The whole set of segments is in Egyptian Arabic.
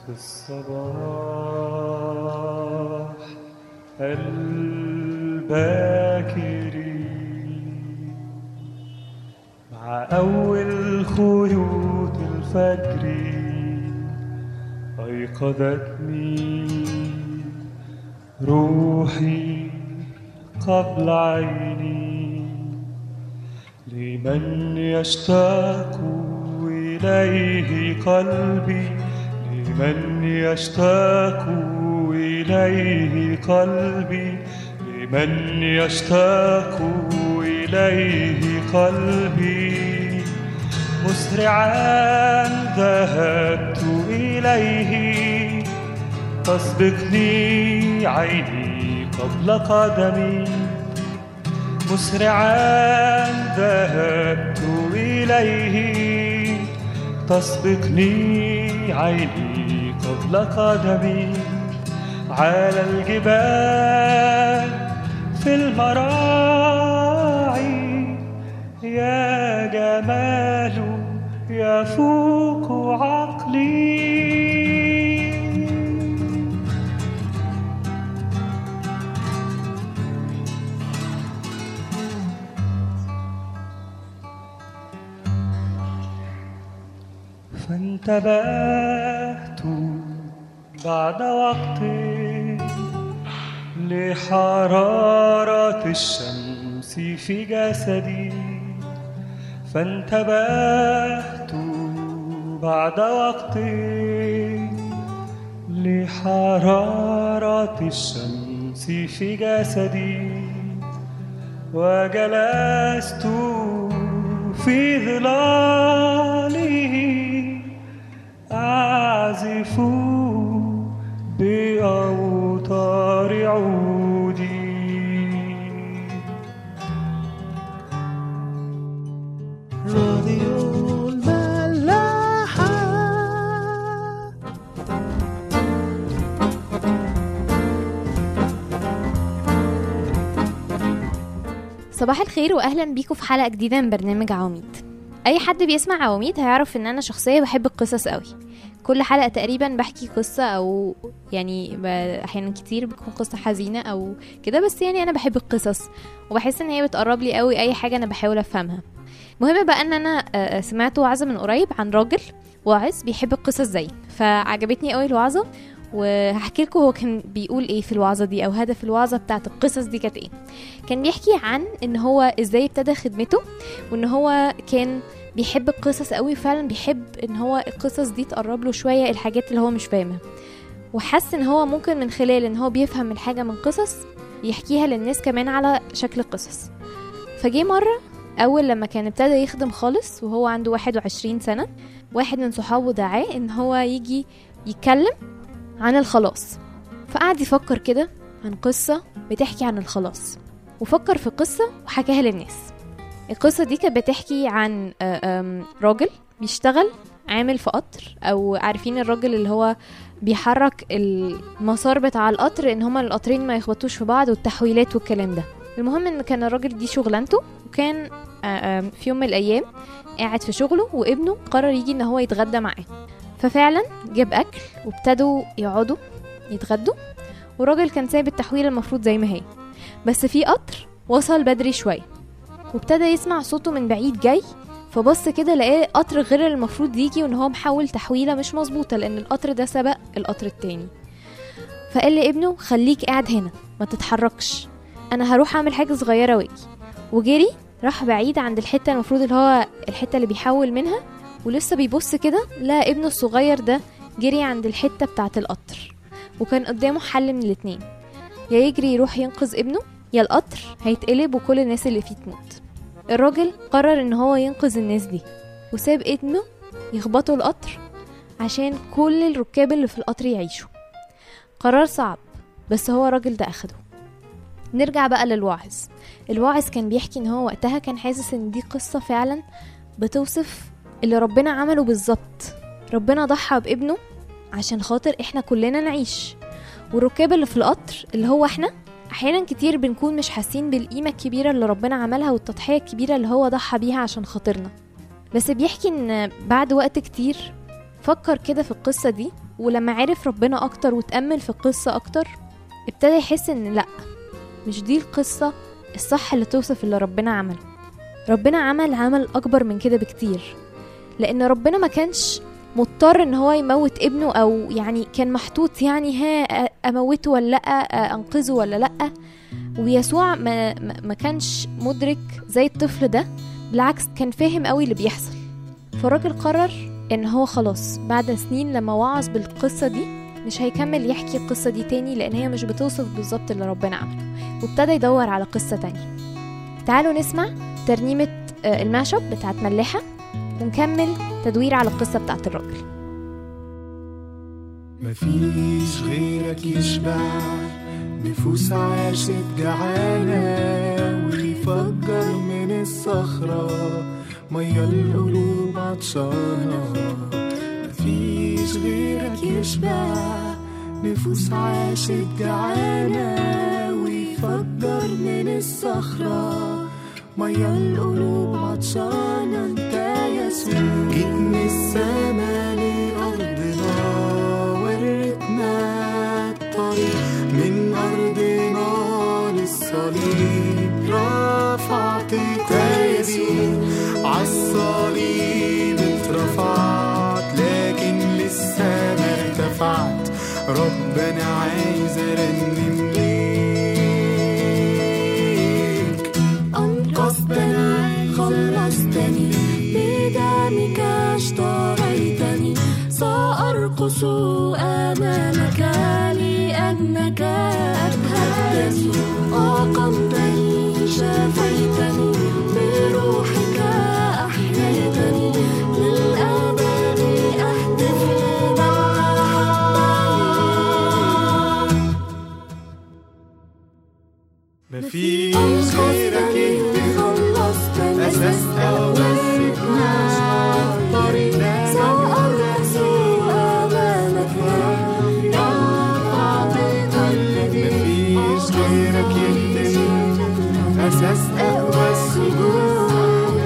في الصباح الباكر مع أول خيوط الفجر أيقظتني روحي قبل عيني لمن يشتاق إليه قلبي لمن يشتاق إليه قلبي لمن يشتاق إليه قلبي مسرعا ذهبت إليه تسبقني عيني قبل قدمي مسرعا ذهبت إليه تسبقني عيني قبل قدمي على الجبال في المراعي يا جمال يفوق عقلي فانتبهت بعد وقت لحرارة الشمس في جسدي فانتبهت بعد وقت لحرارة الشمس في جسدي وجلست في ظلاله أعزف بأوتار عودي راديو الملاحة صباح الخير واهلا بيكم في حلقه جديده من برنامج عواميد اي حد بيسمع عواميد هيعرف ان انا شخصيه بحب القصص قوي كل حلقه تقريبا بحكي قصه او يعني ب- احيانا كتير بتكون قصه حزينه او كده بس يعني انا بحب القصص وبحس ان هي بتقرب لي قوي اي حاجه انا بحاول افهمها مهم بقى ان انا آه، آه، سمعت وعظه من قريب عن راجل واعظ بيحب القصص زي فعجبتني قوي الوعظه وهحكي لكم هو كان بيقول ايه في الوعظه دي او هدف الوعظه بتاعت القصص دي كانت ايه كان بيحكي عن ان هو ازاي ابتدى خدمته وان هو كان بيحب القصص قوي فعلا بيحب ان هو القصص دي تقرب له شويه الحاجات اللي هو مش فاهمها وحس ان هو ممكن من خلال ان هو بيفهم الحاجه من قصص يحكيها للناس كمان على شكل قصص فجه مره اول لما كان ابتدى يخدم خالص وهو عنده 21 سنه واحد من صحابه دعاه ان هو يجي يتكلم عن الخلاص فقعد يفكر كده عن قصه بتحكي عن الخلاص وفكر في قصه وحكاها للناس القصة دي كانت بتحكي عن آه، آم، راجل بيشتغل عامل في قطر او عارفين الراجل اللي هو بيحرك المسار بتاع القطر ان هما القطرين ما يخبطوش في بعض والتحويلات والكلام ده المهم ان كان الراجل دي شغلانته وكان آه، آم، في يوم من الايام قاعد في شغله وابنه قرر يجي ان هو يتغدى معاه ففعلا جاب اكل وابتدوا يقعدوا يتغدوا والراجل كان سايب التحويله المفروض زي ما هي بس في قطر وصل بدري شويه وابتدى يسمع صوته من بعيد جاي فبص كده لقاه قطر غير اللي المفروض يجي وان هو محول تحويله مش مظبوطه لان القطر ده سبق القطر التاني فقال لابنه خليك قاعد هنا ما تتحركش انا هروح اعمل حاجه صغيره واجي وجري راح بعيد عند الحته المفروض اللي هو الحته اللي بيحول منها ولسه بيبص كده لقى ابنه الصغير ده جري عند الحته بتاعه القطر وكان قدامه حل من الاتنين يا يجري يروح ينقذ ابنه يا القطر هيتقلب وكل الناس اللي فيه تموت الراجل قرر ان هو ينقذ الناس دي وساب ابنه يخبطوا القطر عشان كل الركاب اللي في القطر يعيشوا قرار صعب بس هو الراجل ده اخده نرجع بقى للواعظ الواعظ كان بيحكي ان هو وقتها كان حاسس ان دي قصة فعلا بتوصف اللي ربنا عمله بالظبط ربنا ضحى بابنه عشان خاطر احنا كلنا نعيش والركاب اللي في القطر اللي هو احنا احيانا كتير بنكون مش حاسين بالقيمه الكبيره اللي ربنا عملها والتضحيه الكبيره اللي هو ضحى بيها عشان خاطرنا بس بيحكي ان بعد وقت كتير فكر كده في القصه دي ولما عرف ربنا اكتر وتأمل في القصة اكتر ابتدى يحس ان لا مش دي القصة الصح اللي توصف اللي ربنا عمله ربنا عمل عمل اكبر من كده بكتير لان ربنا ما كانش مضطر ان هو يموت ابنه او يعني كان محطوط يعني ها أ- اموته ولا لا أ- انقذه ولا لا ويسوع ما, ما ما كانش مدرك زي الطفل ده بالعكس كان فاهم قوي اللي بيحصل فالراجل قرر ان هو خلاص بعد سنين لما وعظ بالقصة دي مش هيكمل يحكي القصة دي تاني لان هي مش بتوصف بالظبط اللي ربنا عمله وابتدى يدور على قصة تانية تعالوا نسمع ترنيمة آه، الماشب بتاعت ملاحة ونكمل تدوير على القصة بتاعت الراجل مفيش غيرك يشبع نفوس عاشت جعانة ويفجر من الصخرة مية القلوب عطشانة مفيش غيرك يشبع نفوس عاشت جعانة ويفجر من الصخرة مية القلوب عطشانة انت يسوع جيت من السما لأرضنا وريتنا الطريق من أرضنا للصليب رفعت تايسي عالصليب اترفعت لكن لسه ما ارتفعت ربنا عايز ارنم ليك أنقذتني خلصتني بدمك اشتريتني سأرقص أمامك لأنك أبهجتني أقمتني شفيتني بروحك أحييتني للأبد أهتف لمن أحبني مفيش غيرك يهدي أساس أولادنا طريق سأرقص أمامك مفيش غيرك يهدي أساس أقوى السجود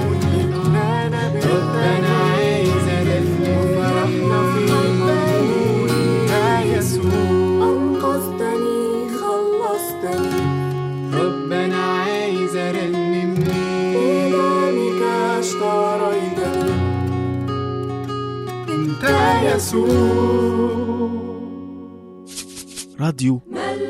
ربنا عايز أدفن فرحنا في الموت يا يسوع أنقذتني خلصتني ربنا عايز ارنم ليك بدمك اشتريتني انت يسوع راديو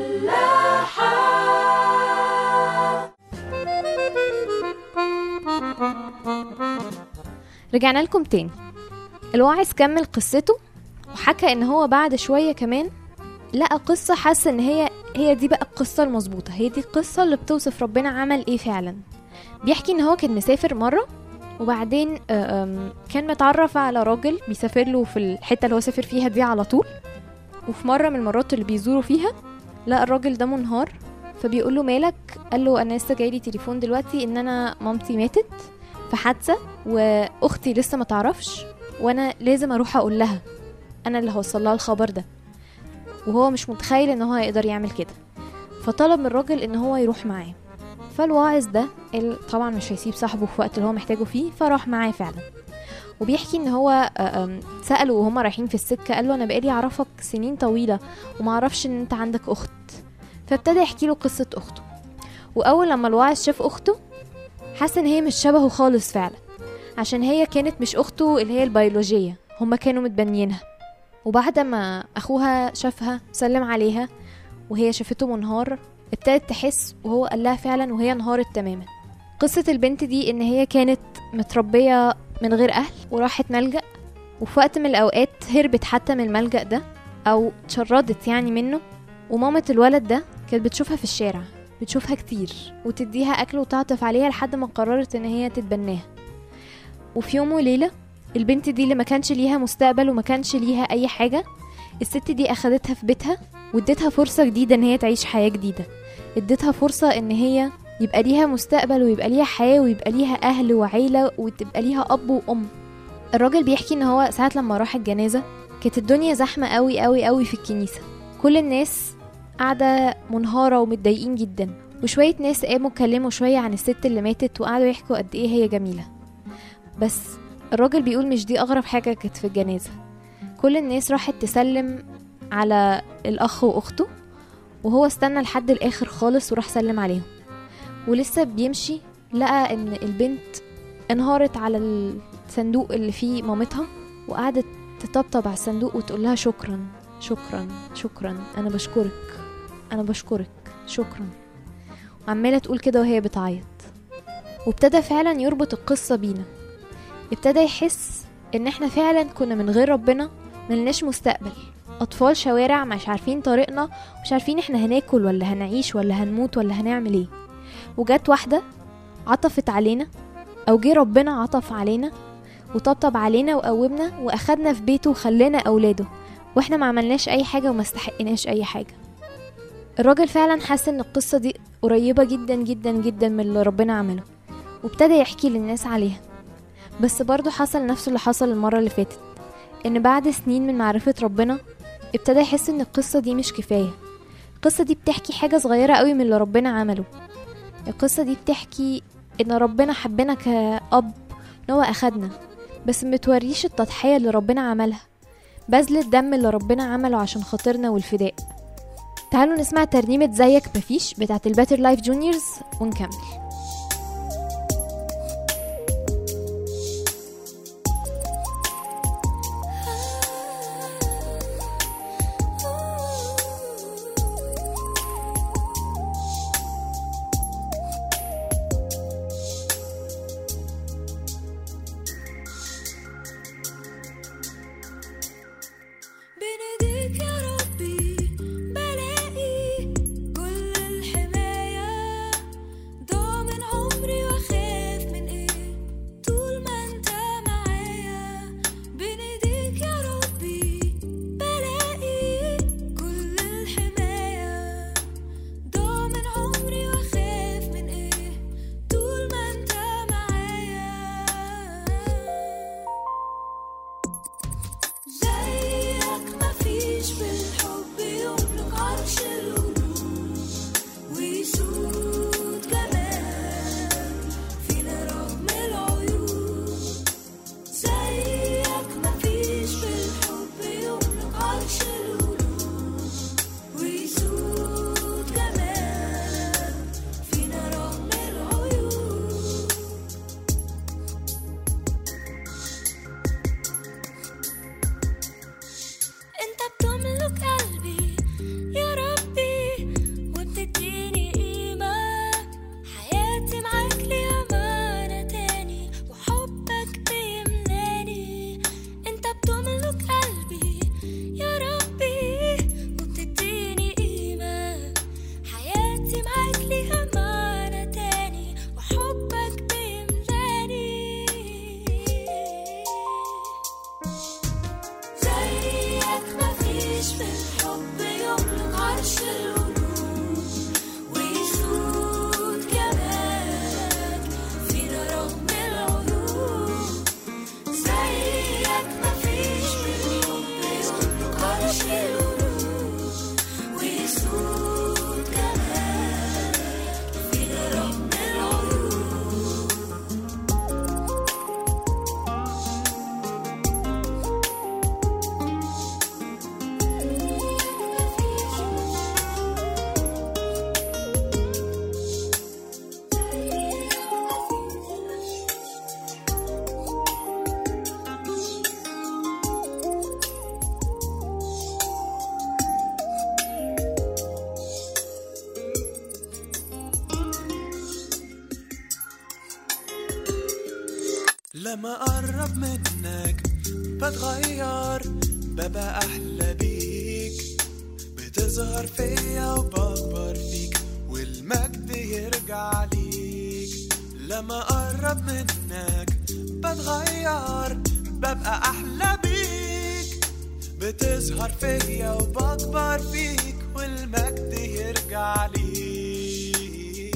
رجعنا لكم تاني الواعظ كمل قصته وحكى ان هو بعد شوية كمان لقى قصة حس ان هي هي دي بقى القصة المظبوطة هي دي القصة اللي بتوصف ربنا عمل ايه فعلا بيحكي ان هو كان مسافر مرة وبعدين آه، آم، كان متعرف على راجل بيسافر له في الحتة اللي هو سافر فيها دي على طول وفي مرة من المرات اللي بيزوروا فيها لقى الراجل ده منهار فبيقول له مالك قال له انا لسه جايلي تليفون دلوقتي ان انا مامتي ماتت في حادثة واختي لسه ما تعرفش وانا لازم اروح اقول لها انا اللي هوصل لها الخبر ده وهو مش متخيل ان هو هيقدر يعمل كده فطلب من الراجل ان هو يروح معاه فالواعظ ده اللي طبعا مش هيسيب صاحبه في وقت اللي هو محتاجه فيه فراح معاه فعلا وبيحكي ان هو آه، آم، سأله وهما رايحين في السكة قال له انا بقالي اعرفك سنين طويلة وما اعرفش ان انت عندك اخت فابتدى يحكي له قصة اخته واول لما الواعظ شاف اخته حس ان هي مش شبهه خالص فعلا عشان هي كانت مش اخته اللي هي البيولوجية هما كانوا متبنيينها وبعد ما اخوها شافها سلم عليها وهي شافته منهار ابتدت تحس وهو قال لها فعلا وهي انهارت تماما قصة البنت دي ان هي كانت متربية من غير اهل وراحت ملجأ وفي وقت من الاوقات هربت حتى من الملجأ ده او اتشردت يعني منه ومامة الولد ده كانت بتشوفها في الشارع بتشوفها كتير وتديها اكل وتعطف عليها لحد ما قررت ان هي تتبناها وفي يوم وليلة البنت دي اللي ما كانش ليها مستقبل وما كانش ليها اي حاجة الست دي اخدتها في بيتها واديتها فرصة جديدة ان هي تعيش حياة جديدة اديتها فرصة ان هي يبقى ليها مستقبل ويبقى ليها حياة ويبقى ليها اهل وعيلة وتبقى ليها اب وام الراجل بيحكي ان هو ساعة لما راح الجنازة كانت الدنيا زحمة قوي قوي قوي في الكنيسة كل الناس قاعدة منهارة ومتضايقين جدا وشوية ناس قاموا اتكلموا شوية عن الست اللي ماتت وقعدوا يحكوا قد ايه هي جميلة بس الراجل بيقول مش دي أغرب حاجة كانت في الجنازة كل الناس راحت تسلم على الأخ وأخته وهو استنى لحد الآخر خالص وراح سلم عليهم ولسه بيمشي لقى إن البنت انهارت على الصندوق اللي فيه مامتها وقعدت تطبطب على الصندوق وتقول لها شكرا شكرا شكرا أنا بشكرك أنا بشكرك شكرا وعمالة تقول كده وهي بتعيط وابتدى فعلا يربط القصة بينا ابتدى يحس ان احنا فعلا كنا من غير ربنا ملناش مستقبل اطفال شوارع مش عارفين طريقنا مش عارفين احنا هناكل ولا هنعيش ولا هنموت ولا هنعمل ايه وجت واحدة عطفت علينا او جه ربنا عطف علينا وطبطب علينا وقومنا واخدنا في بيته وخلانا اولاده واحنا ما عملناش اي حاجة وما استحقناش اي حاجة الراجل فعلا حس ان القصة دي قريبة جدا جدا جدا من اللي ربنا عمله وابتدى يحكي للناس عليها بس برضه حصل نفس اللي حصل المرة اللي فاتت إن بعد سنين من معرفة ربنا ابتدى يحس إن القصة دي مش كفاية القصة دي بتحكي حاجة صغيرة قوي من اللي ربنا عمله القصة دي بتحكي إن ربنا حبنا كأب إن هو أخدنا بس متوريش التضحية اللي ربنا عملها بذل الدم اللي ربنا عمله عشان خاطرنا والفداء تعالوا نسمع ترنيمة زيك مفيش بتاعت الباتر لايف جونيورز ونكمل بنديك يا ربي بلاقي كل الحماية ضامن عمري واخاف من ايه طول ما انت معايا بنديك يا ربي بلاقي كل الحماية ضامن عمري واخاف من ايه طول ما انت معايا زيك مفيش في الحب يملك عرش القلوب ويسود جمال فينا رغم العيوب زيك مفيش في الحب يملك عرش القلوب ويسود جمال فينا رغم العيوب انت بتملك قلبي يا ربي وبتديني قيمة حياتي معاك ليها معنى تاني وحبك بيملاني انت بتملك قلبي يا ربي وبتديني قيمة حياتي معاك ليها معنى تاني وحبك بيملاني زيك مفيش في الحب يملك عرش القلوب ويسود جمالك فينا رغم العيوب زيك مفيش في الحب يملك عرش القلوب ويسود جمالك فينا رغم العيوب لما أقرب منك بتغير ببقى أحلى بيك بتظهر فيا وبكبر فيك والمجد يرجع ليك لما أقرب منك بتغير ببقى أحلى بيك بتظهر فيا وبكبر فيك والمجد يرجع ليك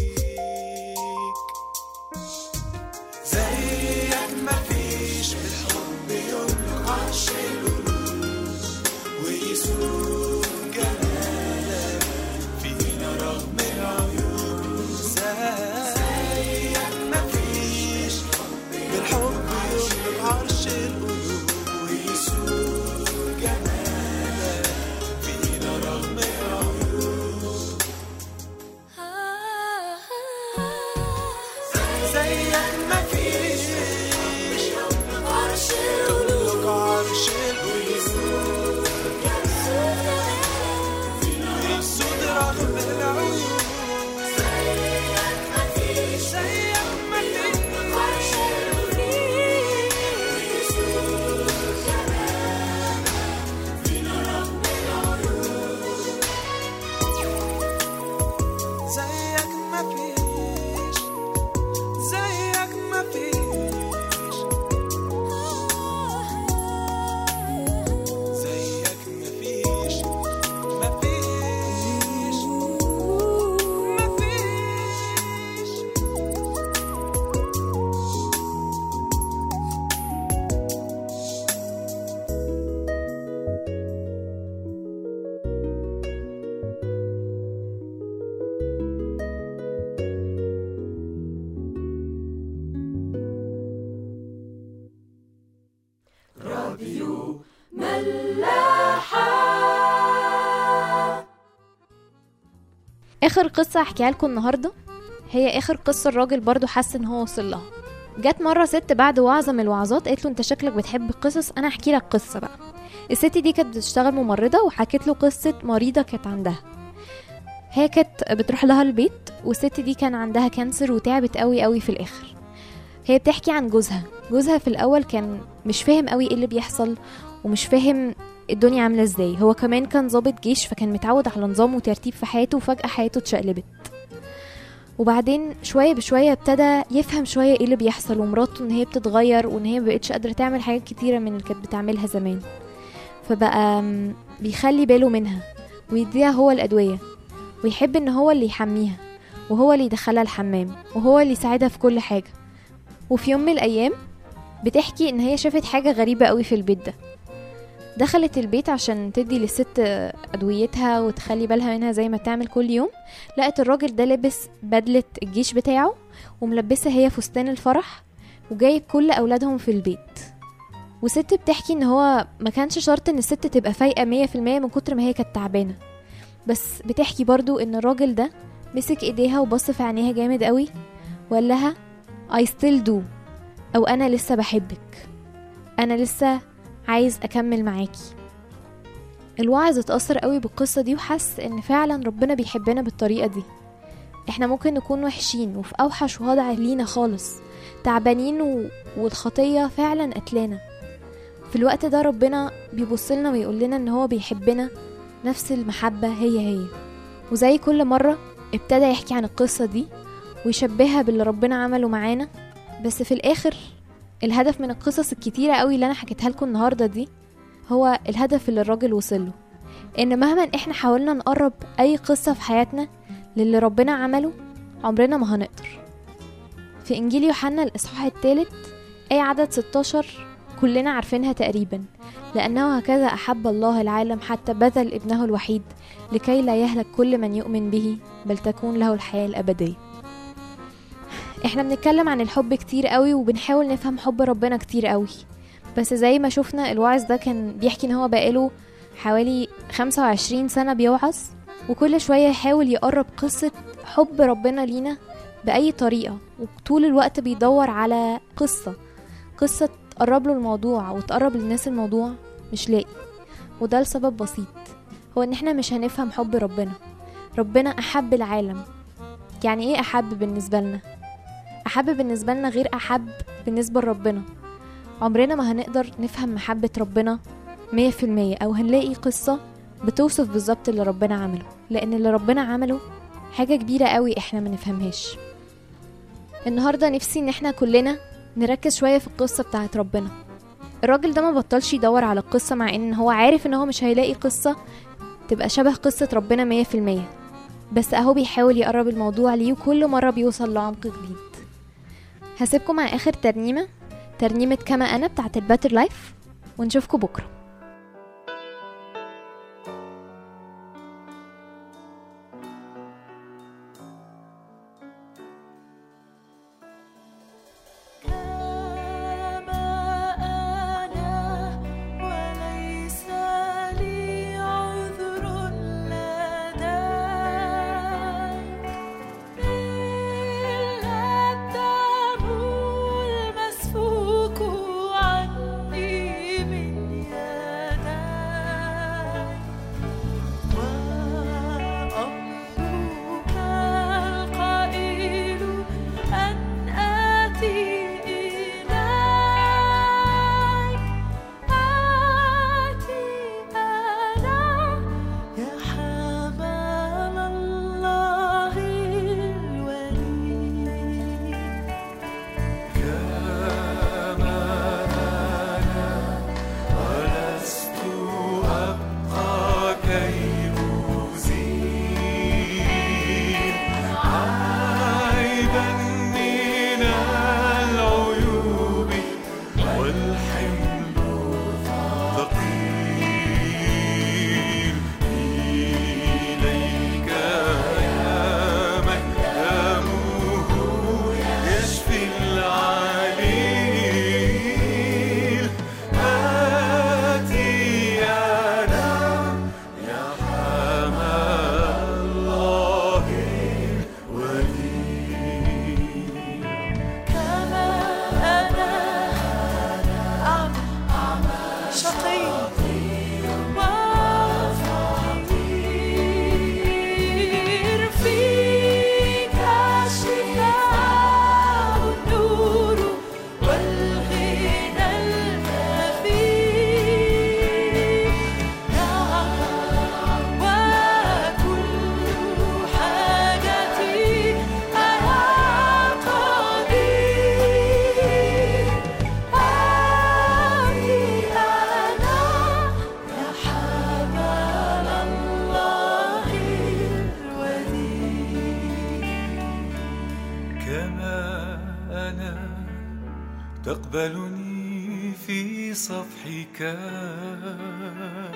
زيك مفيش في الحب يملك عرش القلوب ويسوق جمالك فينا رغم العيوب زيك مفيش بالحب يملك عرش القلوب ويسوق اخر قصه احكيها لكم النهارده هي اخر قصه الراجل برضو حس ان هو وصل لها جت مره ست بعد وعظه من الوعظات قالت له انت شكلك بتحب القصص انا احكي لك قصه بقى الست دي كانت بتشتغل ممرضه وحكت له قصه مريضه كانت عندها هي كانت بتروح لها البيت والست دي كان عندها كانسر وتعبت قوي قوي في الاخر هي بتحكي عن جوزها جوزها في الاول كان مش فاهم قوي ايه اللي بيحصل ومش فاهم الدنيا عامله ازاي هو كمان كان ضابط جيش فكان متعود على نظام وترتيب في حياته وفجاه حياته اتشقلبت وبعدين شويه بشويه ابتدى يفهم شويه ايه اللي بيحصل ومراته ان هي بتتغير وان هي مبقتش قادره تعمل حاجات كتيره من اللي كانت بتعملها زمان فبقى م، بيخلي باله منها ويديها هو الادويه ويحب ان هو اللي يحميها وهو اللي يدخلها الحمام وهو اللي يساعدها في كل حاجه وفي يوم من الايام بتحكي ان هي شافت حاجه غريبه قوي في البيت ده دخلت البيت عشان تدي للست ادويتها وتخلي بالها منها زي ما بتعمل كل يوم لقت الراجل ده لابس بدله الجيش بتاعه وملبسه هي فستان الفرح وجايب كل اولادهم في البيت وست بتحكي ان هو ما كانش شرط ان الست تبقى فايقه مية في المية من كتر ما هي كانت تعبانه بس بتحكي برضو ان الراجل ده مسك ايديها وبص في عينيها جامد قوي وقال لها I still do او انا لسه بحبك انا لسه عايز اكمل معاكي الواعظ اتأثر قوي بالقصة دي وحس ان فعلا ربنا بيحبنا بالطريقة دي احنا ممكن نكون وحشين وفي اوحش وضع لينا خالص تعبانين و... والخطية فعلا قتلانا في الوقت ده ربنا بيبصلنا ويقول لنا ان هو بيحبنا نفس المحبة هي هي وزي كل مرة ابتدى يحكي عن القصة دي ويشبهها باللي ربنا عمله معانا بس في الاخر الهدف من القصص الكتيرة قوي اللي انا حكيتها لكم النهاردة دي هو الهدف اللي الراجل وصله ان مهما احنا حاولنا نقرب اي قصة في حياتنا للي ربنا عمله عمرنا ما هنقدر في انجيل يوحنا الاصحاح الثالث اي عدد 16 كلنا عارفينها تقريبا لانه هكذا احب الله العالم حتى بذل ابنه الوحيد لكي لا يهلك كل من يؤمن به بل تكون له الحياة الابدية احنا بنتكلم عن الحب كتير قوي وبنحاول نفهم حب ربنا كتير قوي بس زي ما شفنا الواعظ ده كان بيحكي ان هو بقاله حوالي 25 سنة بيوعظ وكل شوية يحاول يقرب قصة حب ربنا لينا بأي طريقة وطول الوقت بيدور على قصة قصة تقرب له الموضوع وتقرب للناس الموضوع مش لاقي وده لسبب بسيط هو ان احنا مش هنفهم حب ربنا ربنا أحب العالم يعني ايه أحب بالنسبة لنا أحب بالنسبة لنا غير أحب بالنسبة لربنا عمرنا ما هنقدر نفهم محبة ربنا مية في المية أو هنلاقي قصة بتوصف بالظبط اللي ربنا عمله لأن اللي ربنا عمله حاجة كبيرة قوي احنا ما نفهمهاش النهاردة نفسي ان احنا كلنا نركز شوية في القصة بتاعت ربنا الراجل ده ما بطلش يدور على القصة مع ان هو عارف ان هو مش هيلاقي قصة تبقى شبه قصة ربنا مية في المية بس اهو بيحاول يقرب الموضوع ليه وكل مرة بيوصل لعمق جديد هسيبكم مع اخر ترنيمة ترنيمة كما انا بتاعت الباتر لايف ونشوفكم بكره كما أنا وليس لي عذر لديك إلا الدم المسفوك عني من يديك تقبلني في صفحك